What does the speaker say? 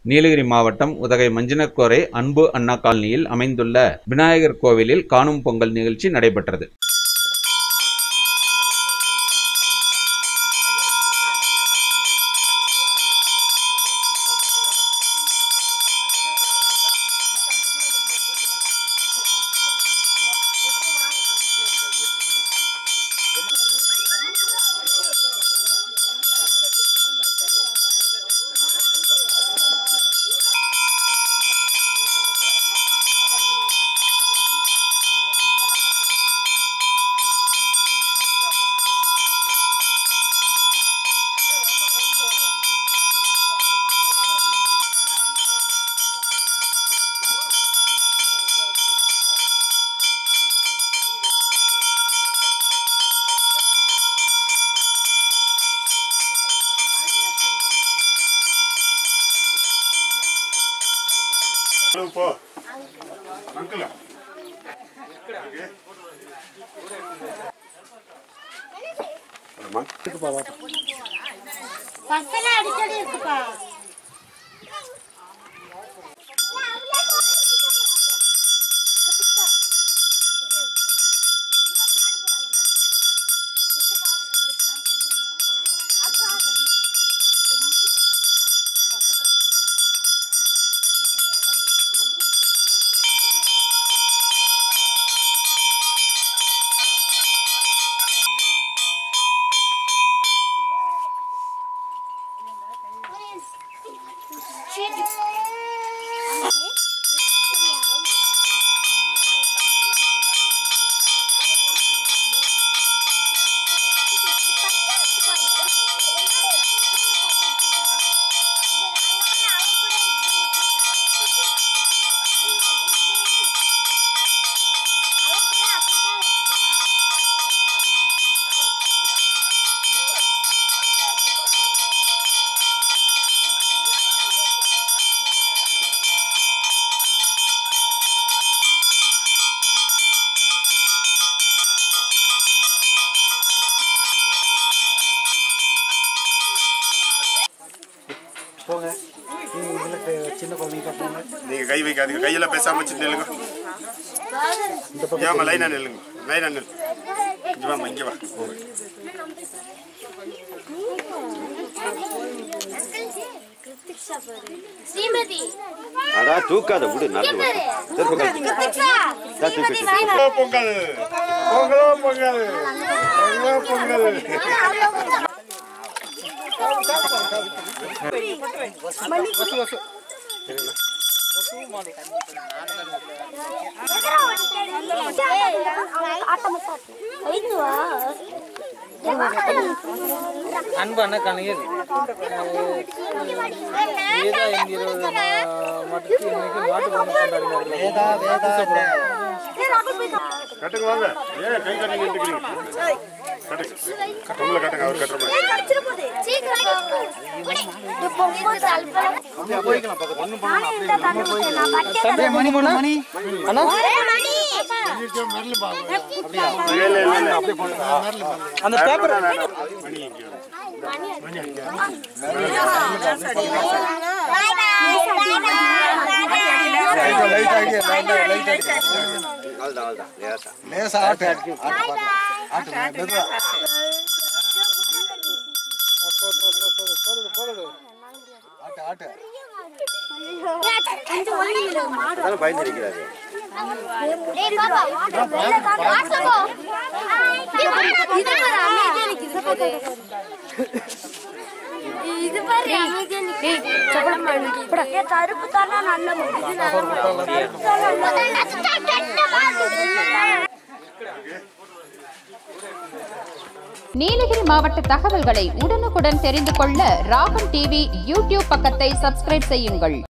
நீலகிரி மாவட்டம் உதகை மஞ்சினக்கோரை அன்பு அண்ணா காலனியில் அமைந்துள்ள விநாயகர் கோவிலில் காணும் பொங்கல் நிகழ்ச்சி நடைபெற்றது ஹலோ போ அங்கிள் பசங்க அடிக்கடி இருக்குப்பா போங்க நீங்க இதுல க- சின்ன குழந்தைங்க தான் போங்க நீங்க கை வைக்காதீங்க கையெல்லாம் பேசாம வச்சு நில்லுங்க ஏமா லைனா நில்லுங்க லைனா நில்லு இங்க வாமா இங்க வா ஸ்ரீமதி அடா தூக்காத விடு நடந்து வா. சரி, உட்காரு. கிருத்திக்ஷா ஸ்ரீமதி வாங்க பொங்கல் பொங்கலோ பொங்கல் பொங்கலோ பொங்கல் அன்பு அண்ணக்கானையில் வேதா என்கிற மட்டுக்கு இன்னைக்கு மாட்டு பொங்கல் கொண்டாடினார்கள் வேதா வேதா கட்டுங்க வாங்க ஏன் கை கட்டி நின்றுக்கிறீங்க கட்டுங்க பொங்கலை கட்டுங்க அவர் கட்டுற மாதிரி மணி மணி மணி அண்ணா இல்ல, இல்ல, இல்ல, இல்ல. அந்த பேப்பர் மணி இங்க வரும். அவ்வளவுதான், அவ்வளவுதான். லேசா. லேசா ஆட்டு ஆட்டு பார்க்கலாம் ஆட்டு மெதுவா ஆட்டு ஆட்டு அதானே பயந்து நிக்கிறாரு. இது பாரு கருப்பு தானா நல்ல நீலகிரி மாவட்ட தகவல்களை உடனுக்குடன் தெரிந்து கொள்ள ராகம் டிவி யூடியூப் பக்கத்தை சப்ஸ்கிரைப் செய்யுங்கள்